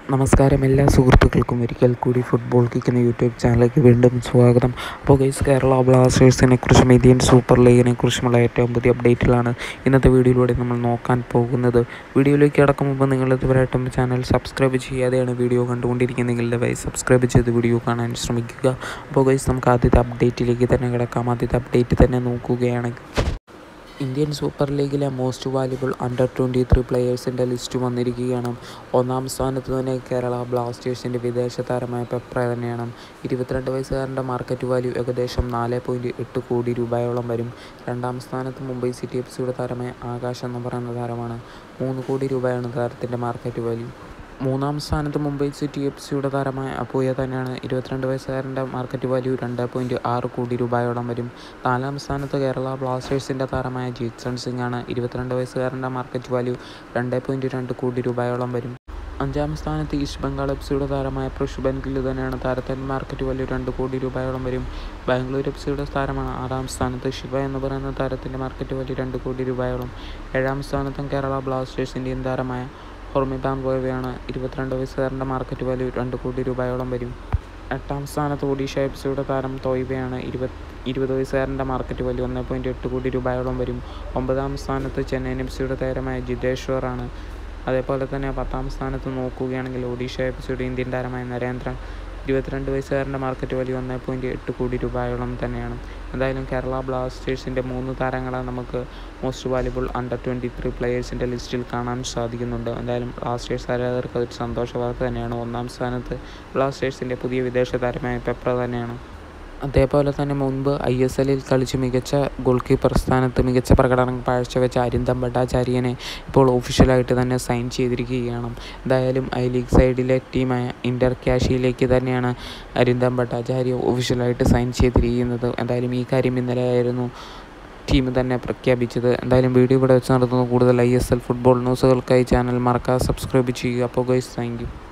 നമസ്കാരം എല്ലാ സുഹൃത്തുക്കൾക്കും ഒരിക്കൽ കൂടി ഫുട്ബോൾ കിക്ക് എന്ന യൂട്യൂബ് ചാനലിലേക്ക് വീണ്ടും സ്വാഗതം അപ്പോൾ ഗൈസ് കേരള ബ്ലാസ്റ്റേഴ്സിനെ കുറിച്ചും ഇന്ത്യൻ സൂപ്പർ ലീഗിനെ കുറിച്ചുമുള്ള ഏറ്റവും പുതിയ അപ്ഡേറ്റിലാണ് ഇന്നത്തെ വീഡിയോയിലൂടെ നമ്മൾ നോക്കാൻ പോകുന്നത് വീഡിയോയിലേക്ക് കടക്കും മുമ്പ് നിങ്ങൾ ഇതുവരെയായിട്ടും ചാനൽ സബ്സ്ക്രൈബ് ചെയ്യാതെയാണ് വീഡിയോ കണ്ടുകൊണ്ടിരിക്കുന്നതെങ്കിൽ ദയവായി സബ്സ്ക്രൈബ് ചെയ്ത് വീഡിയോ കാണാൻ ശ്രമിക്കുക അപ്പോൾ ഗൈസ് നമുക്ക് ആദ്യത്തെ അപ്ഡേറ്റിലേക്ക് തന്നെ കിടക്കാം ആദ്യത്തെ അപ്ഡേറ്റ് തന്നെ നോക്കുകയാണെങ്കിൽ ഇന്ത്യൻ സൂപ്പർ ലീഗിലെ most valuable under twenty three പ്ലെയേഴ്സിൻ്റെ ലിസ്റ്റ് വന്നിരിക്കുകയാണ് ഒന്നാം സ്ഥാനത്ത് തന്നെ കേരള ബ്ലാസ്റ്റേഴ്സിൻ്റെ വിദേശ താരമായ പെപ്ര തന്നെയാണ് ഇരുപത്തിരണ്ട് വയസ്സുകാരൻ്റെ മാർക്കറ്റ് വാല്യൂ ഏകദേശം നാല് പോയിൻറ്റ് എട്ട് കോടി രൂപയോളം വരും രണ്ടാം സ്ഥാനത്ത് മുംബൈ സിറ്റി എഫ് സിയുടെ താരമായ ആകാശ് എന്ന് പറയുന്ന താരമാണ് മൂന്ന് കോടി രൂപയാണ് താരത്തിൻ്റെ മാർക്കറ്റ് വാല്യൂ മൂന്നാം സ്ഥാനത്ത് മുംബൈ സിറ്റി എഫ് സിയുടെ താരമായ അപ്പോയ തന്നെയാണ് ഇരുപത്തിരണ്ട് വയസ്സുകാരൻ്റെ മാർക്കറ്റ് വാല്യൂ രണ്ട് പോയിൻറ്റ് ആറ് കോടി രൂപയോളം വരും നാലാം സ്ഥാനത്ത് കേരള ബ്ലാസ്റ്റേഴ്സിൻ്റെ താരമായ ജീത്സൺ സിംഗ് ആണ് ഇരുപത്തിരണ്ട് വയസ്സുകാരൻ്റെ മാർക്കറ്റ് വാല്യൂ രണ്ട് പോയിൻറ്റ് രണ്ട് കോടി രൂപയോളം വരും അഞ്ചാം സ്ഥാനത്ത് ഈസ്റ്റ് ബംഗാൾ എഫ് സിയുടെ താരമായ പ്രഷുബൻ ഗില്ല് തന്നെയാണ് താരത്തിൻ്റെ മാർക്കറ്റ് വാല്യൂ രണ്ട് കോടി രൂപയോളം വരും ബാംഗ്ലൂർ എഫ് സിയുടെ താരമാണ് ആറാം സ്ഥാനത്ത് ശിവ എന്ന് പറയുന്ന താരത്തിൻ്റെ മാർക്കറ്റ് വാല്യൂ രണ്ട് കോടി രൂപയോളം ഏഴാം സ്ഥാനത്തും കേരള ബ്ലാസ്റ്റേഴ്സ് ഇന്ത്യൻ താരമായ ഹോർമിബാൻ ബോയവയാണ് ഇരുപത്തിരണ്ട് വയസ്സുകാരൻ്റെ മാർക്കറ്റ് വാല്യൂ രണ്ട് കോടി രൂപയോളം വരും എട്ടാം സ്ഥാനത്ത് ഒഡീഷ എഫ് സിയുടെ താരം തോയ്ബയാണ് ഇരുപത് ഇരുപത് വയസ്സുകാരൻ്റെ മാർക്കറ്റ് വാല്യൂ ഒന്ന് പോയിൻറ്റ് എട്ട് കോടി രൂപയോളം വരും ഒമ്പതാം സ്ഥാനത്ത് ചെന്നൈയിൻ എഫ് സിയുടെ താരമായ ജിതേശ്വറാണ് അതേപോലെ തന്നെ പത്താം സ്ഥാനത്ത് നോക്കുകയാണെങ്കിൽ ഒഡീഷ എഫ് സിയുടെ ഇന്ത്യൻ താരമായ നരേന്ദ്രൻ ഇരുപത്തിരണ്ട് വയസ്സുകാരൻ്റെ മാർക്കറ്റ് വാല്യൂ ഒന്ന് പോയിൻറ്റ് എട്ട് കോടി രൂപയോളം തന്നെയാണ് എന്തായാലും കേരള ബ്ലാസ്റ്റേഴ്സിൻ്റെ മൂന്ന് താരങ്ങളെ നമുക്ക് most valuable under twenty three പ്ലെയേഴ്സിൻ്റെ ലിസ്റ്റിൽ കാണാൻ സാധിക്കുന്നുണ്ട് എന്തായാലും ബ്ലാസ്റ്റേഴ്സ് ആരാധകർക്ക് അതൊരു സന്തോഷ വാർത്ത തന്നെയാണ് ഒന്നാം സ്ഥാനത്ത് ബ്ലാസ്റ്റേഴ്സിൻ്റെ പുതിയ വിദേശ താരമായ പെപ്ര തന്നെയാണ് അതേപോലെ തന്നെ മുൻപ് ഐ എസ് എല്ലിൽ കളിച്ച് മികച്ച ഗോൾ കീപ്പർ സ്ഥാനത്ത് മികച്ച പ്രകടനം കാഴ്ചവെച്ച അരിന്ദം ഭട്ടാചാര്യനെ ഇപ്പോൾ ഒഫീഷ്യലായിട്ട് തന്നെ സൈൻ ചെയ്തിരിക്കുകയാണ് എന്തായാലും ഐ ലീഗ് സൈഡിലെ ടീമായ ഇൻ്റർ കാഷിയിലേക്ക് തന്നെയാണ് അരിന്ദം ഭട്ടാചാര്യ ഒഫീഷ്യലായിട്ട് സൈൻ ചെയ്തിരിക്കുന്നത് എന്തായാലും ഈ കാര്യം ഇന്നലെ ആയിരുന്നു ടീം തന്നെ പ്രഖ്യാപിച്ചത് എന്തായാലും വീഡിയോ ഇവിടെ വെച്ച് നടത്തുന്ന കൂടുതൽ ഐ എസ് എൽ ഫുട്ബോൾ ന്യൂസുകൾക്കായി ചാനൽ മറക്കാതെ സബ്സ്ക്രൈബ് ചെയ്യുക അപ്പോൾ ഗൈസ് താങ്ക് യു